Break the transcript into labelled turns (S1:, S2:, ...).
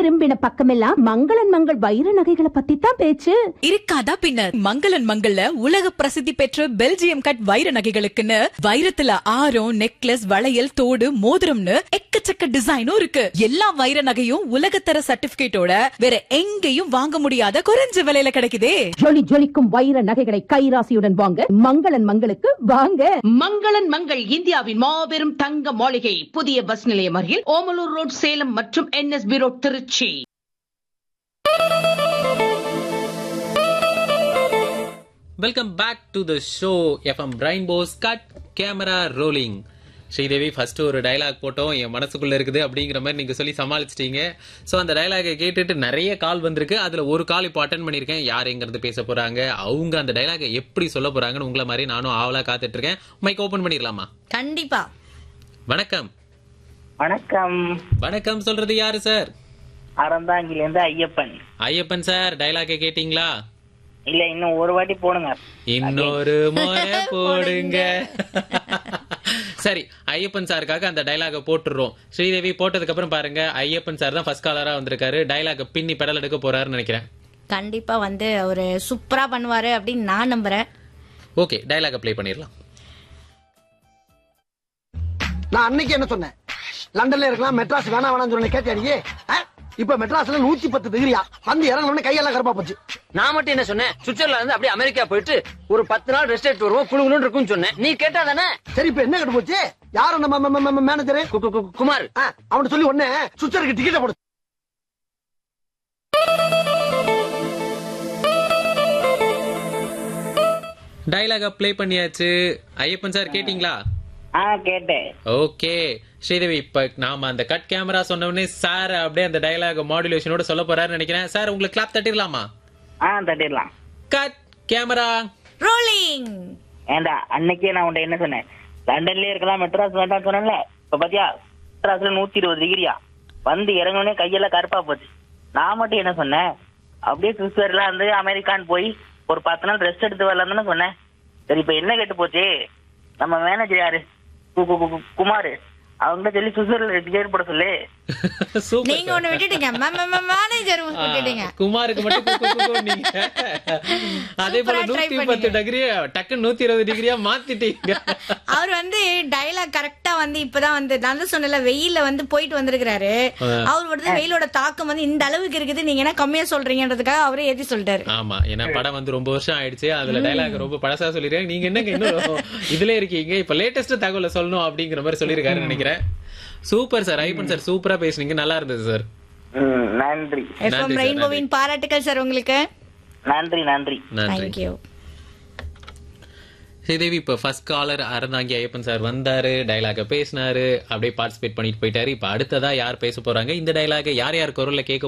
S1: திரும்பின பக்கமெல்லாம் மங்களன் மங்கள் வைர நகைகளை பத்தி தான் பேச்சு
S2: இருக்காதா பின்ன மங்களன் மங்கள்ல உலக பிரசித்தி பெற்ற பெல்ஜியம் கட் வைர நகைகளுக்குன்னு வைரத்துல ஆரம் நெக்லஸ் வளையல் தோடு மோதிரம்னு எக்கச்சக்க டிசைனும் இருக்கு எல்லா வைர நகையும் உலகத்தர சர்டிபிகேட்டோட வேற எங்கேயும் வாங்க முடியாத குறைஞ்ச விலையில கிடைக்குதே
S1: ஜொலி ஜொலிக்கும் வைர நகைகளை கைராசியுடன் வாங்க மங்களன் மங்களுக்கு வாங்க
S3: மங்களன் மங்கள் இந்தியாவின் மாபெரும் தங்க மாளிகை புதிய பஸ் நிலையம் அருகில் ஓமலூர் ரோட் சேலம் மற்றும் NSP road Trichy
S4: welcome back to the show FM rainbows cut camera rolling Sridevi first ஒரு டயலாக் போட்டோம் என் மனசுக்குள்ள இருக்குது அப்படிங்கிற மாதிரி நீங்க சொல்லி சமாளிச்சிட்டீங்க ஸோ அந்த டயலாகை கேட்டுட்டு நிறைய கால் வந்திருக்கு அதுல ஒரு கால் இப்போ அட்டன் பண்ணியிருக்கேன் யார் எங்க இருந்து பேச போறாங்க அவங்க அந்த டயலாகை எப்படி சொல்ல போறாங்கன்னு உங்களை மாதிரி நானும் ஆவலா காத்துட்டு இருக்கேன் மைக் ஓபன் பண்ணிடலாமா
S5: கண்டிப்பா
S4: வணக்கம்
S6: வணக்கம்
S4: வணக்கம் சொல்றது யாரு சார்
S6: அறந்தாங்கிலேருந்து ஐயப்பன்
S4: ஐயப்பன் சார் டயலாகை கேட்டீங்களா
S6: இல்ல இன்னும் ஒரு வாட்டி போடுங்க
S4: இன்னொரு முறை போடுங்க சரி ஐயப்பன் சாருக்காக அந்த டைலாக போட்டுடுறோம் ஸ்ரீதேவி போட்டதுக்கு அப்புறம் பாருங்க ஐயப்பன் சார் தான் ஃபர்ஸ்ட் காலரா வந்திருக்காரு டைலாக பின்னி பெடல் எடுக்க போறாருன்னு நினைக்கிறேன்
S5: கண்டிப்பா வந்து அவரு சூப்பரா பண்ணுவாரு அப்படின்னு நான் நம்புறேன்
S4: ஓகே டைலாக ப்ளே பண்ணிடலாம்
S7: நான் அன்னைக்கு என்ன சொன்னேன் லண்டன்ல இருக்கலாம் மெட்ராஸ் வேணா வேணாம்னு சொன்ன கேட்டியா நீ ஆ? இப்ப மெட்ராஸ்ல நூத்தி பத்து டிகிரியா வந்து இறங்கணும்னு கையெல்லாம் கருப்பா போச்சு
S8: நான் மட்டும் என்ன சொன்னேன் சுவிட்சர்லாந்து இருந்து அப்படியே அமெரிக்கா போயிட்டு ஒரு பத்து நாள் ரெஸ்ட் எடுத்து வருவோம் குழு குழுன்னு இருக்கும்னு சொன்னேன் நீ கேட்டா தானே
S7: சரி இப்ப என்ன கட்டு போச்சு யாரு நம்ம மேனேஜர்
S8: கு- கு- கு- குமார்
S7: அவன் சொல்லி ஒண்ணு சுச்சருக்கு டிக்கெட் போடு
S4: டைலாக ப்ளே பண்ணியாச்சு ஐயப்பன் சார் கேட்டிங்களா
S6: ஆ கேட்டேன்
S4: ஓகே ஸ்ரீதேவி இப்ப நாம அந்த கட் கேமரா சொன்ன உடனே சார் அப்படியே அந்த டைலாக மாடுலேஷனோட சொல்ல போறாருன்னு நினைக்கிறேன் சார் உங்களுக்கு கிளாப் தட்டிடலாமா
S6: ஆ தட்டிடலாம்
S4: கட் கேமரா
S5: ரோலிங்
S6: ஏண்டா அன்னைக்கே நான் உன்ட்ட என்ன சொன்னேன் லண்டன்லயே இருக்கலாம் மெட்ராஸ் வேண்டாம் சொன்னேன்ல இப்ப பாத்தியா மெட்ராஸ்ல நூத்தி இருபது டிகிரியா வந்து இறங்கணுனே கையெல்லாம் கருப்பா போச்சு நான் மட்டும் என்ன சொன்னேன் அப்படியே சுவிட்சர்லாந்து அமெரிக்கான்னு போய் ஒரு பத்து நாள் ரெஸ்ட் எடுத்து வரலாம் தானே சொன்னேன் சரி இப்ப என்ன கேட்டு போச்சு நம்ம மேனேஜர் யாரு கு- கு- கு- குமார் அவங்க சொல்லி சுவிட்சர்லாந்து டிக்கெட் போட சொல்லு
S4: சூப்பர்
S5: நீங்க ஒண்ணு விட்டுட்டீங்க மேனேஜர் விட்டுட்டீங்க
S4: குமாருக்கு மட்டும் கு- கு- கு- குன்னீங்க. அதே போல
S5: Super-ஆ try
S4: நூத்தி பத்து
S5: பண்ணீங்க.
S4: டிகிரி டக்கு நூத்தி இருபது டிகிரியா மாத்திட்டீங்க
S5: அவர் வந்து டைலாக் கரெக்டா வந்து இப்பதான் வந்து நான் தான் சொன்னல வெயில்ல வந்து போயிட்டு வந்திருக்கிறாரு அவர் வந்து வெயிலோட தாக்கம் வந்து இந்த அளவுக்கு இருக்குது நீங்க என்ன கம்மியா சொல்றீங்கன்றதுக்காக அவரே ஏத்தி சொல்லிட்டாரு
S4: ஆமா ஏன்னா படம் வந்து ரொம்ப வருஷம் ஆயிடுச்சு அதுல டைலாக் ரொம்ப பழசா சொல்லிருக்காங்க நீங்க என்னங்க இன்னும் இதுல இருக்கீங்க இப்ப லேட்டஸ்ட் தகவலை சொல்லணும் அப்படிங்கிற மாதிரி சொல்லிருக்காருன்னு நினைக்கிறேன் சூப்பர் சார் ஐபன் சார் சூப்பரா பேசுனீங்க நல்லா இருந்தது சார்
S6: ம், நன்றி
S5: எஃப்எம்
S4: நன்றி sir,
S5: ரெயின்போவின் பாராட்டுக்கள் சார் உங்களுக்கு
S6: நன்றி நன்றி
S4: நன்றி
S5: தேங்க்யூ
S4: ஸ்ரீதேவி இப்ப first caller Aranthangi Ayyappan sir வந்தாரு டைலாக பேசினாரு அப்படியே பார்ட்டிசிபேட் பண்ணிட்டு போயிட்டாரு இப்ப அடுத்ததா யார் பேச போறாங்க இந்த டைலாக யார் யார் குரல்ல கேட்க